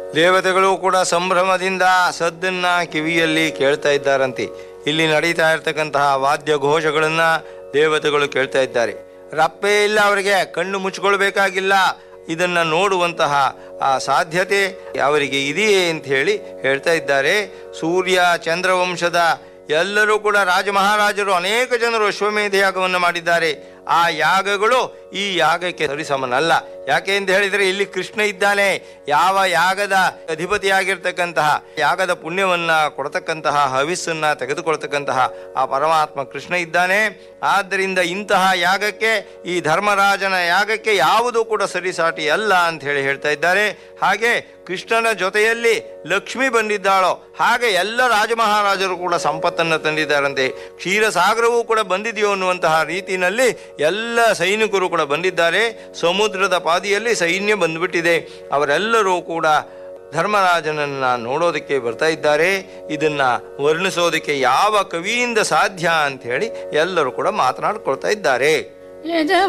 ದೇವತೆಗಳು ಕೂಡ ಸಂಭ್ರಮದಿಂದ ಸದ್ದನ್ನ ಕಿವಿಯಲ್ಲಿ ಕೇಳ್ತಾ ಇದ್ದಾರಂತೆ ಇಲ್ಲಿ ನಡೀತಾ ಇರತಕ್ಕಂತಹ ವಾದ್ಯ ಘೋಷಗಳನ್ನ ದೇವತೆಗಳು ಕೇಳ್ತಾ ಇದ್ದಾರೆ ರಪ್ಪೇ ಇಲ್ಲ ಅವರಿಗೆ ಕಣ್ಣು ಮುಚ್ಕೊಳ್ಬೇಕಾಗಿಲ್ಲ ಇದನ್ನ ನೋಡುವಂತಹ ಆ ಸಾಧ್ಯತೆ ಅವರಿಗೆ ಇದೆಯೇ ಅಂತ ಹೇಳಿ ಹೇಳ್ತಾ ಇದ್ದಾರೆ ಸೂರ್ಯ ಚಂದ್ರವಂಶದ ಎಲ್ಲರೂ ಕೂಡ ರಾಜ ಮಹಾರಾಜರು ಅನೇಕ ಜನರು ಅಶ್ವಮೇಧ ಯಾಗವನ್ನು ಮಾಡಿದ್ದಾರೆ ಆ ಯಾಗಗಳು ಈ ಯಾಗಕ್ಕೆ ಸರಿಸಮನಲ್ಲ ಯಾಕೆ ಅಂತ ಹೇಳಿದರೆ ಇಲ್ಲಿ ಕೃಷ್ಣ ಇದ್ದಾನೆ ಯಾವ ಯಾಗದ ಅಧಿಪತಿಯಾಗಿರ್ತಕ್ಕಂತಹ ಯಾಗದ ಪುಣ್ಯವನ್ನ ಕೊಡತಕ್ಕಂತಹ ಹವಿಸ್ಸನ್ನ ತೆಗೆದುಕೊಳ್ತಕ್ಕಂತಹ ಆ ಪರಮಾತ್ಮ ಕೃಷ್ಣ ಇದ್ದಾನೆ ಆದ್ದರಿಂದ ಇಂತಹ ಯಾಗಕ್ಕೆ ಈ ಧರ್ಮರಾಜನ ಯಾಗಕ್ಕೆ ಯಾವುದೂ ಕೂಡ ಸರಿಸಾಟಿ ಅಲ್ಲ ಅಂತ ಹೇಳಿ ಹೇಳ್ತಾ ಇದ್ದಾರೆ ಹಾಗೆ ಕೃಷ್ಣನ ಜೊತೆಯಲ್ಲಿ ಲಕ್ಷ್ಮಿ ಬಂದಿದ್ದಾಳೋ ಹಾಗೆ ಎಲ್ಲ ರಾಜಮಹಾರಾಜರು ಕೂಡ ಸಂಪತ್ತನ್ನು ತಂದಿದ್ದಾರಂತೆ ಕ್ಷೀರಸಾಗರವೂ ಕೂಡ ಬಂದಿದೆಯೋ ಅನ್ನುವಂತಹ ರೀತಿಯಲ್ಲಿ ಎಲ್ಲ ಸೈನಿಕರು ಕೂಡ ಬಂದಿದ್ದಾರೆ ಸಮುದ್ರದ ಪಾದಿಯಲ್ಲಿ ಸೈನ್ಯ ಬಂದ್ಬಿಟ್ಟಿದೆ ಅವರೆಲ್ಲರೂ ಕೂಡ ಧರ್ಮರಾಜನನ್ನ ನೋಡೋದಕ್ಕೆ ಬರ್ತಾ ಇದ್ದಾರೆ ಇದನ್ನ ವರ್ಣಿಸೋದಕ್ಕೆ ಯಾವ ಕವಿಯಿಂದ ಸಾಧ್ಯ ಅಂತ ಹೇಳಿ ಎಲ್ಲರೂ ಕೂಡ ಮಾತನಾಡ್ಕೊಳ್ತಾ ಇದ್ದಾರೆ ಯಜ